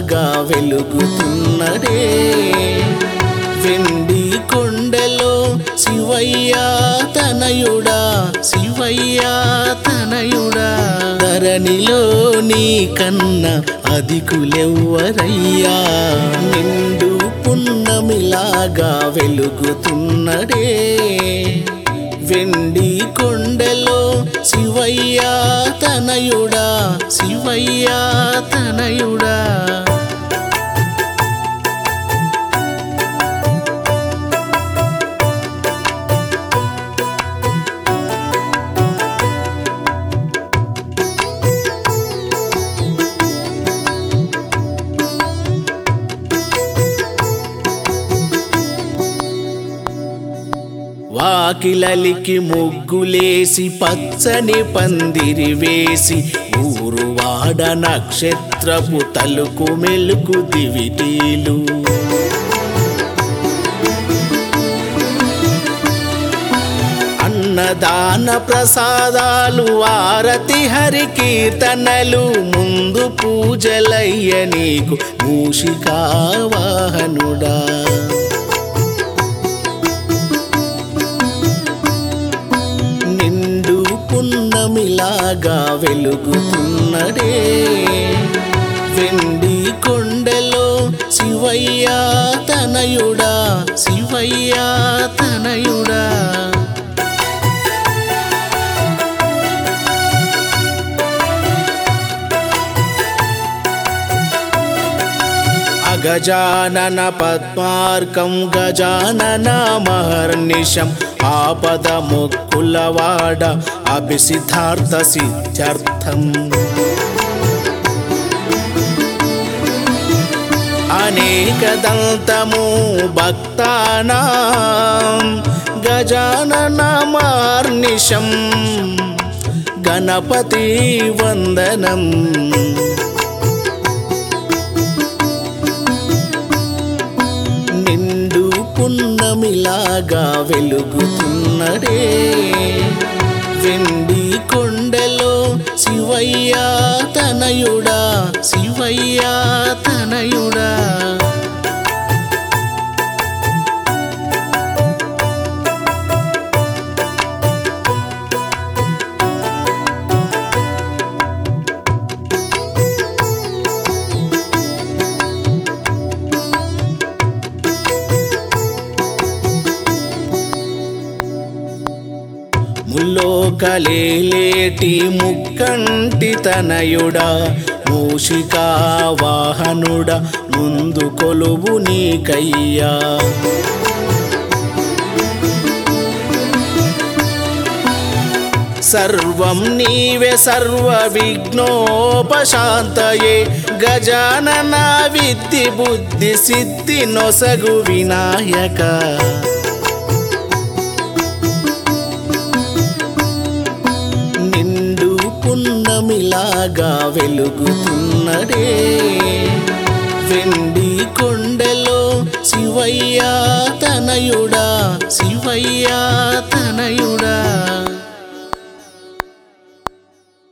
పున్నమిలాగా వెలుగుతున్నడే వెండి కొండలో శివయ్య తనయుడా శివయ్య తనయుడా ధరణిలో నీ కన్న అధికులెవ్వరయ్యా నిండు పున్నమిలాగా వెలుగుతున్నడే వెండి కొండలో శివయ్య తనయుడా శివయ్య తనయుడా వాకిలలికి ముగ్గులేసి పచ్చని పందిరి వేసి ఊరువాడ నక్షత్రపు తలుకు మెలుకు దివిటీలు అన్నదాన ప్రసాదాలు ఆరతి హరి కీర్తనలు ముందు పూజలయ్య నీకు మూషికా వాహనుడా నిండు పున్నమిలాగా వెలుగుతున్నడే వెండి కొండలో శివయ్య తనయుడా శివయ్య తనయుడా అగజానన పద్మార్కం గజానన మహర్నిశం ఆపద ముక్కులవాడ అభిసిద్ధార్థ సిద్ధ్యర్థం అనేకదంతము భక్తానాం గజానన మార్నిశం గణపతి వందనం నిండు పున్నమిలాగా వెలుగుతున్నడే వెండి కొండలో శివయ్య తనయుడా శివయ్య తనయుడా ముల్లోకలేలేటి ముక్కంటి తనయుడా మూషికా వాహనుడా ముందు కొలువు నీకయ్యా సర్వం నీవే సర్వ విఘ్నోపశాంతయే గజానన విద్ది బుద్ధి సిద్ధి నొసగు వినాయక నిండు పున్నమిలాగా వెలుగుతున్నడే వెండి కొండలో శివయ్య తనయుడా శివయ్య తనయుడా